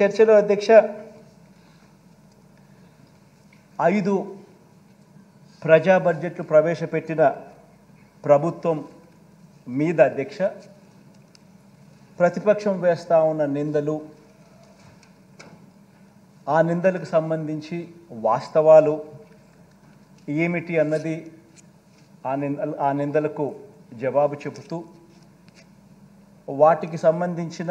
చర్చలో అధ్యక్ష ఐదు ప్రజా బడ్జెట్లు ప్రవేశపెట్టిన ప్రభుత్వం మీద అధ్యక్ష ప్రతిపక్షం వేస్తూ ఉన్న నిందలు ఆ నిందలకు సంబంధించి వాస్తవాలు ఏమిటి అన్నది ఆ నింద ఆ నిందలకు జవాబు చెబుతూ వాటికి సంబంధించిన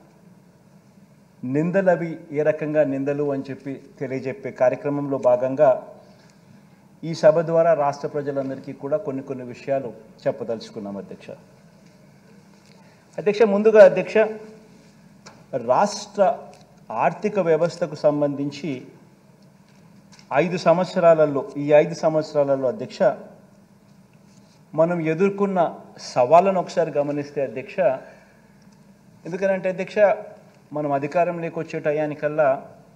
నిందలు అవి ఏ రకంగా నిందలు అని చెప్పి తెలియజెప్పే కార్యక్రమంలో భాగంగా ఈ సభ ద్వారా రాష్ట్ర ప్రజలందరికీ కూడా కొన్ని కొన్ని విషయాలు చెప్పదలుచుకున్నాం అధ్యక్ష అధ్యక్ష ముందుగా అధ్యక్ష రాష్ట్ర ఆర్థిక వ్యవస్థకు సంబంధించి ఐదు సంవత్సరాలలో ఈ ఐదు సంవత్సరాలలో అధ్యక్ష మనం ఎదుర్కొన్న సవాళ్ళను ఒకసారి గమనిస్తే అధ్యక్ష ఎందుకనంటే అధ్యక్ష మనం అధికారంలోకి వచ్చే టయానికల్లా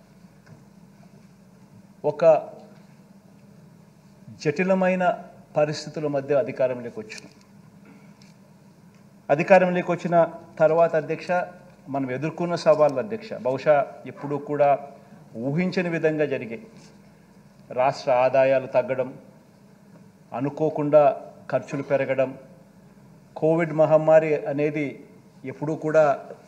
ఒక జటిలమైన పరిస్థితుల మధ్య అధికారంలోకి వచ్చినాం అధికారంలోకి వచ్చిన తర్వాత అధ్యక్ష మనం ఎదుర్కొన్న సవాళ్ళు అధ్యక్ష బహుశా ఎప్పుడూ కూడా ఊహించని విధంగా జరిగాయి రాష్ట్ర ఆదాయాలు తగ్గడం అనుకోకుండా ఖర్చులు పెరగడం కోవిడ్ మహమ్మారి అనేది ఎప్పుడూ కూడా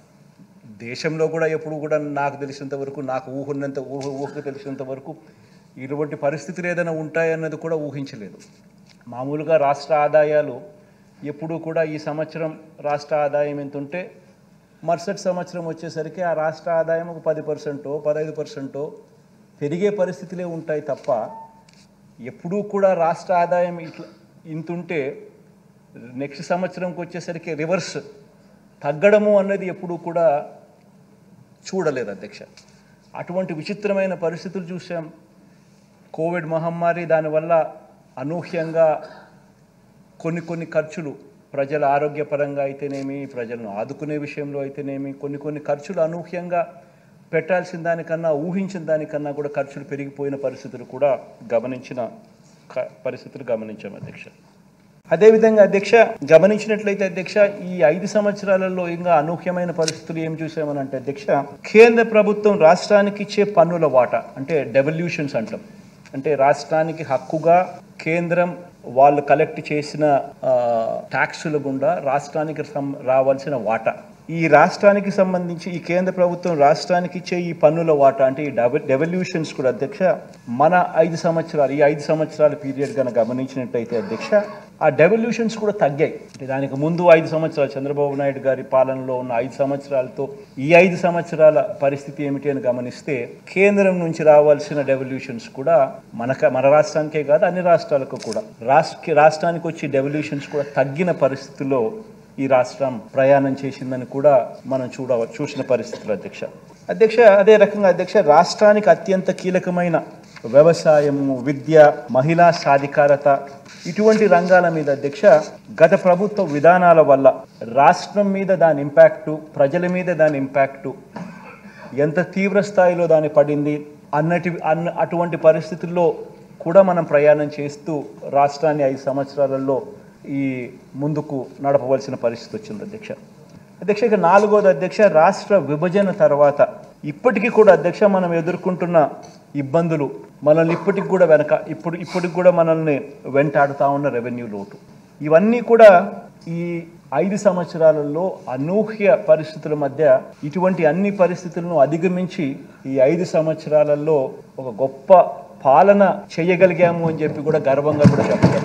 దేశంలో కూడా ఎప్పుడు కూడా నాకు తెలిసినంత వరకు నాకు ఊహున్నంత ఊహ ఊహకు తెలిసినంత వరకు ఇటువంటి పరిస్థితులు ఏదైనా ఉంటాయన్నది కూడా ఊహించలేదు మామూలుగా రాష్ట్ర ఆదాయాలు ఎప్పుడూ కూడా ఈ సంవత్సరం రాష్ట్ర ఆదాయం ఎంత ఉంటే మరుసటి సంవత్సరం వచ్చేసరికి ఆ రాష్ట్ర ఆదాయం ఒక పది పర్సెంటో పదహైదు పర్సెంటో పెరిగే పరిస్థితులే ఉంటాయి తప్ప ఎప్పుడూ కూడా రాష్ట్ర ఆదాయం ఇట్లా ఇంతుంటే నెక్స్ట్ సంవత్సరంకి వచ్చేసరికి రివర్స్ తగ్గడము అన్నది ఎప్పుడూ కూడా చూడలేదు అధ్యక్ష అటువంటి విచిత్రమైన పరిస్థితులు చూసాం కోవిడ్ మహమ్మారి దానివల్ల అనూహ్యంగా కొన్ని కొన్ని ఖర్చులు ప్రజల ఆరోగ్యపరంగా అయితేనేమి ప్రజలను ఆదుకునే విషయంలో అయితేనేమి కొన్ని కొన్ని ఖర్చులు అనూహ్యంగా పెట్టాల్సిన దానికన్నా ఊహించిన దానికన్నా కూడా ఖర్చులు పెరిగిపోయిన పరిస్థితులు కూడా గమనించిన క- పరిస్థితులు గమనించాం అధ్యక్ష అదేవిధంగా అధ్యక్ష గమనించినట్లయితే అధ్యక్ష ఈ ఐదు సంవత్సరాలలో ఇంకా అనూహ్యమైన పరిస్థితులు ఏం చూసామని అంటే అధ్యక్ష కేంద్ర ప్రభుత్వం రాష్ట్రానికి ఇచ్చే పన్నుల వాటా అంటే డెవల్యూషన్స్ అంటాం అంటే రాష్ట్రానికి హక్కుగా కేంద్రం వాళ్ళు కలెక్ట్ చేసిన ఆ, ట్యాక్సుల గుండా రాష్ట్రానికి సం- రావాల్సిన వాటా ఈ రాష్ట్రానికి సంబంధించి ఈ కేంద్ర ప్రభుత్వం రాష్ట్రానికి ఇచ్చే ఈ పన్నుల వాటా అంటే ఈ డెవ డెవల్యూషన్స్ కూడా అధ్యక్ష మన ఐదు సంవత్సరాలు ఈ ఐదు సంవత్సరాల పీరియడ్ కనుక గమనించినట్టయితే అధ్యక్ష ఆ డెవల్యూషన్స్ కూడా తగ్గాయి అంటే దానికి ముందు ఐదు సంవత్సరాలు చంద్రబాబు నాయుడు గారి పాలనలో ఉన్న ఐదు సంవత్సరాలతో ఈ ఐదు సంవత్సరాల పరిస్థితి ఏమిటి అని గమనిస్తే కేంద్రం నుంచి రావాల్సిన డెవల్యూషన్స్ కూడా మనక మన రాష్ట్రానికే కాదు అన్ని రాష్ట్రాలకు కూడా రాష్ట్ర రాష్ట్రానికి వచ్చి డెవల్యూషన్స్ కూడా తగ్గిన పరిస్థితుల్లో ఈ రాష్ట్రం ప్రయాణం చేసిందని కూడా మనం చూడ చూసిన పరిస్థితులు అధ్యక్ష అధ్యక్ష అదే రకంగా అధ్యక్ష రాష్ట్రానికి అత్యంత కీలకమైన వ్యవసాయము విద్య మహిళా సాధికారత ఇటువంటి రంగాల మీద అధ్యక్ష గత ప్రభుత్వ విధానాల వల్ల రాష్ట్రం మీద దాని ఇంపాక్టు ప్రజల మీద దాని ఇంపాక్టు ఎంత తీవ్ర స్థాయిలో దాని పడింది అన్నటి అన్న అటువంటి పరిస్థితుల్లో కూడా మనం ప్రయాణం చేస్తూ రాష్ట్రాన్ని ఐదు సంవత్సరాలలో ఈ ముందుకు నడపవలసిన పరిస్థితి వచ్చింది అధ్యక్ష అధ్యక్ష ఇక నాలుగోది అధ్యక్ష రాష్ట్ర విభజన తర్వాత ఇప్పటికీ కూడా అధ్యక్ష మనం ఎదుర్కొంటున్న ఇబ్బందులు మనల్ని ఇప్పటికి కూడా వెనక ఇప్పుడు ఇప్పటికి కూడా మనల్ని వెంటాడుతా ఉన్న రెవెన్యూ లోటు ఇవన్నీ కూడా ఈ ఐదు సంవత్సరాలలో అనూహ్య పరిస్థితుల మధ్య ఇటువంటి అన్ని పరిస్థితులను అధిగమించి ఈ ఐదు సంవత్సరాలలో ఒక గొప్ప పాలన చేయగలిగాము అని చెప్పి కూడా గర్వంగా కూడా చెప్పగలం